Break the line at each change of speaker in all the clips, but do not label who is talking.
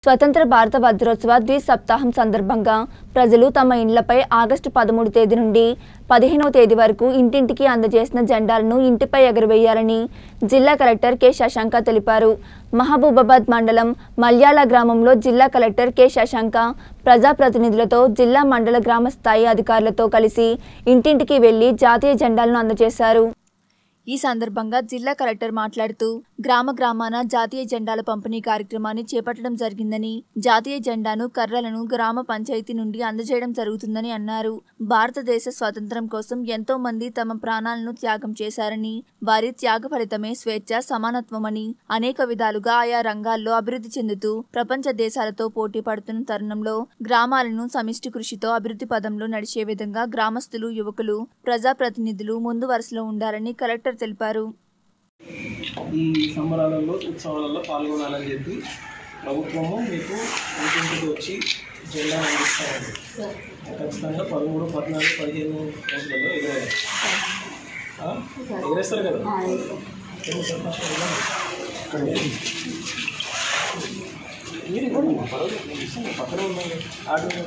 స్వతంత్ర భారత వజ్రోత్సవ ద్విసప్తాహం సందర్భంగా ప్రజలు తమ ఇండ్లపై ఆగస్టు పదమూడు తేదీ నుండి పదిహేనవ తేదీ వరకు ఇంటింటికి అందజేసిన జెండాలను ఇంటిపై ఎగురవేయాలని జిల్లా కలెక్టర్ కె శశాంక తెలిపారు మహబూబాబాద్ మండలం మల్యాల గ్రామంలో జిల్లా కలెక్టర్ కె శశాంక ప్రజాప్రతినిధులతో జిల్లా మండల గ్రామ స్థాయి అధికారులతో కలిసి ఇంటింటికి వెళ్లి జాతీయ జెండాలను అందజేశారు ఈ సందర్భంగా జిల్లా కలెక్టర్ మాట్లాడుతూ గ్రామ గ్రామాన జాతీయ జెండాల పంపిణీ కార్యక్రమాన్ని చేపట్టడం జరిగిందని జాతీయ జెండాను కర్రలను గ్రామ పంచాయతీ నుండి అందజేయడం జరుగుతుందని అన్నారు భారతదేశ స్వాతంత్ర్యం కోసం ఎంతో మంది తమ ప్రాణాలను త్యాగం చేశారని వారి త్యాగ ఫలితమే స్వేచ్ఛ సమానత్వమని అనేక విధాలుగా ఆయా రంగాల్లో అభివృద్ధి చెందుతూ ప్రపంచ దేశాలతో పోటీ పడుతున్న తరుణంలో గ్రామాలను సమిష్టి కృషితో అభివృద్ధి పదంలో నడిచే విధంగా గ్రామస్తులు యువకులు ప్రజాప్రతినిధులు ముందు వరుసలో ఉండాలని కలెక్టర్ తెలిపారు
ఈ సంబరాలలో ఉత్సవాలలో పాల్గొనాలని చెప్పి ప్రభుత్వము మీకు ఇంటింటికి వచ్చి జెండా అందిస్తామండి ఖచ్చితంగా పదమూడు పద్నాలుగు పదిహేను రోజులలో ఎగరేయాలి ఆ? ఎగరేస్తారు కదా ఎన్ని సంతోషం ఇవ్వండి. మీరు ఇవ్వండి పర్వాలేదు నేను ఇస్తాను. పక్కనే ఉన్నాయి ఆటో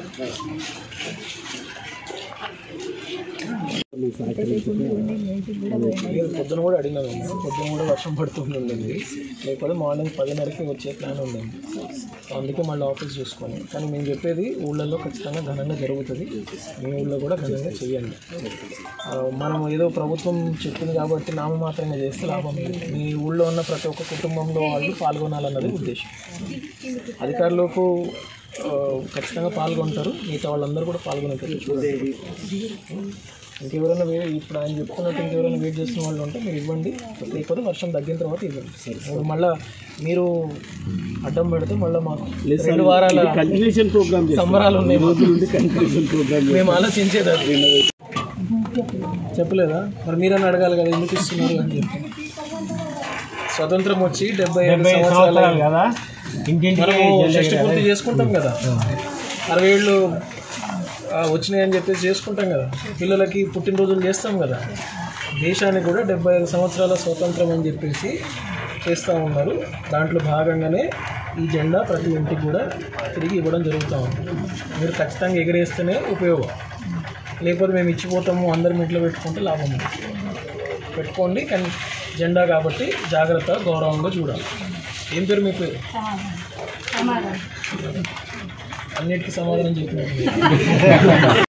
లేదు, పొద్దున కూడా అడిగినాము పొద్దున కూడా వర్షం పడుతుందండి లేకపోతే మార్నింగ్ పదిన్నరకి వచ్చే ప్లాన్ ఉందండి అందుకే మళ్ళీ ఆఫీస్ చూసుకొని కానీ మేము చెప్పేది ఊళ్ళల్లో ఖచ్చితంగా ఘనంగా జరుగుతుంది మీ ఊళ్ళో కూడా ఘనంగా చేయండి ఆ, మనం ఏదో ప్రభుత్వం చెప్పింది కాబట్టి నామమాత్రంగా చేస్తే లాభం లేదు మీ ఊళ్ళో ఉన్న ప్రతి ఒక్క కుటుంబంలో వాళ్ళు పాల్గొనాలన్నది ఉద్దేశం అధికారులకు ఆ, ఖచ్చితంగా పాల్గొంటారు మిగతా వాళ్ళందరూ కూడా పాల్గొనేటట్టు ఇంకెవరైనా వే ఇప్పుడు ఆయన చెప్పుకున్నట్టు ఇంకెవరైనా వెయిట్ చేస్తున్న వాళ్ళు ఉంటే మీరు ఇవ్వండి లేకపోతే వర్షం తగ్గిన తర్వాత ఇవ్వండి ఇప్పుడు మళ్ళా మీరు అడ్డం పెడితే మళ్ళీ మాకు రెండు వారాల
కంటిన్యూషన్ ప్రోగ్రామ్
సంబరాలు ఉన్నాయి మాకు.
నుండి కంటిన్యూషన్ ప్రోగ్రామ్
మేము ఆలోచించేది అది చెప్పలేదా మరి మీరని అడగాలి కదా ఎందుకు ఇస్తున్నారు అని చెప్పి స్వతంత్రం వచ్చి డెబ్బై ఐదు సంవత్సరాలు
కదా ఇంటింటి
మనము షష్టి పూర్తి చేసుకుంటాం కదా అరవై ఏళ్ళు ఆ, వచ్చినాయని చెప్పేసి చేసుకుంటాం కదా పిల్లలకి పుట్టినరోజులు చేస్తాం కదా దేశానికి కూడా డెబ్బై ఐదు సంవత్సరాల స్వాతంత్రం అని చెప్పేసి చేస్తూ ఉన్నారు దాంట్లో భాగంగానే ఈ జెండా ప్రతి ఇంటికి కూడా తిరిగి ఇవ్వడం జరుగుతూ ఉంది మీరు ఖచ్చితంగా ఎగరేస్తేనే ఉపయోగం లేకపోతే మేము ఇచ్చిపోతాము అందరం ఇంట్లో పెట్టుకుంటే లాభం ఉంది పెట్టుకోండి కానీ జెండా కాబట్టి జాగ్రత్త గౌరవంగా చూడాలి ఏం పేరు మీ పేరు అన్నిటికీ సమాధానం చెప్పినట్టు